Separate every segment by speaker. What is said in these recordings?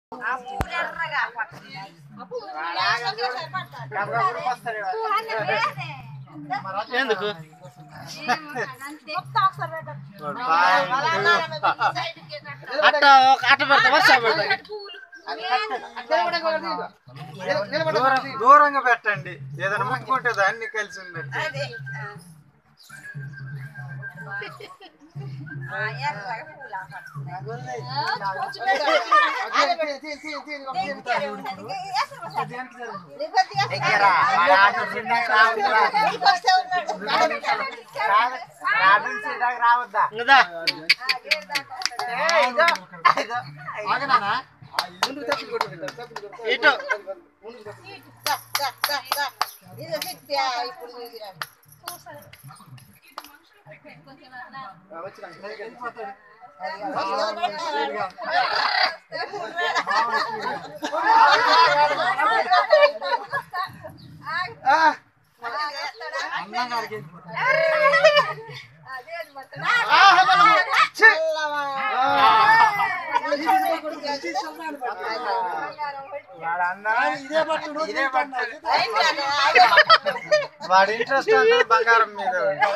Speaker 1: ఎందుకు అట్ట ఒక అట్ట పెడతా వర్ష పెడతా
Speaker 2: దూరం దూరంగా పెట్టండి ఏదైనా ముక్కుంటే దాన్ని కలిసి ఉన్నట్టు రావద్దా
Speaker 1: ఇంకదా ఇటు
Speaker 2: వాడు అన్నా ఇదే పట్టుడు ఇదే పట్టుడు వాడి ఇంట్రెస్ట్ అంతా బంగారం మీద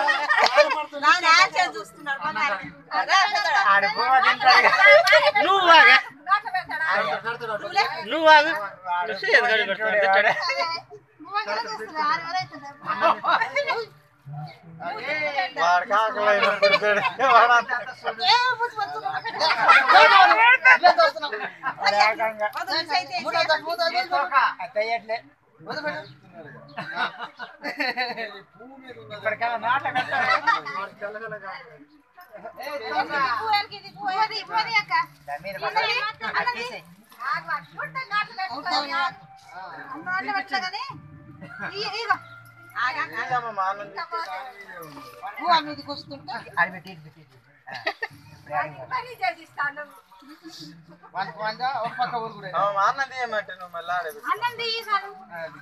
Speaker 2: ఆడిపోవా తింటాడు
Speaker 1: నువ్వు వాగా నువ్వు వాగు చేయదు గడి పెట్టుకోండి
Speaker 2: వాడు కాకలైన పుడతాడు వాడు అంతా వాడు ఏకంగా అత్తయ్యట్లే ఇప్పటికైనా నాట ఆనంది ఏమంటే నువ్వు మళ్ళీ ఆడబెట్టు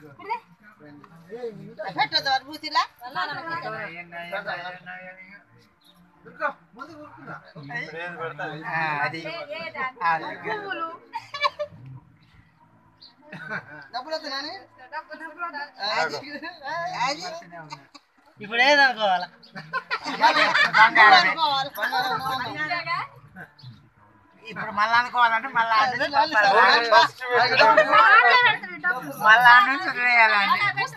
Speaker 2: ఇప్పుడు ఏది పెడతావు? అది
Speaker 1: ఇప్పుడు ఏదనుకోవాలా
Speaker 3: ఇప్పుడు మళ్ళా అనుకోవాలంటే మళ్ళా
Speaker 2: ఫస్ట్
Speaker 3: మళ్ళా నుంచి వదిలేయాలండి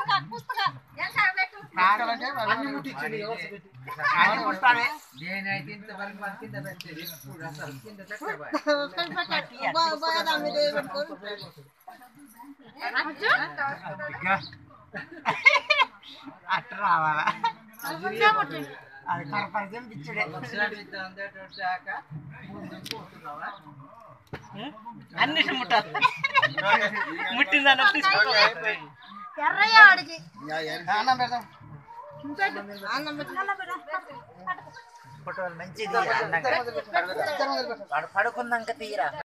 Speaker 3: అన్ని పుష్పాలే నేనైతే ఇంతవరకు మన కింద పెట్టేది ఇప్పుడు అసలు కింద పెట్టేవాడు. అట్ట రావాలా అది కనపడితే పిచ్చుడే
Speaker 1: అన్నిటి ముట్టాలి ముట్టిందన్న తీసుకో
Speaker 3: ఫోటోలు మంచిది అందంగా వాడు పడుకున్నాక తీరా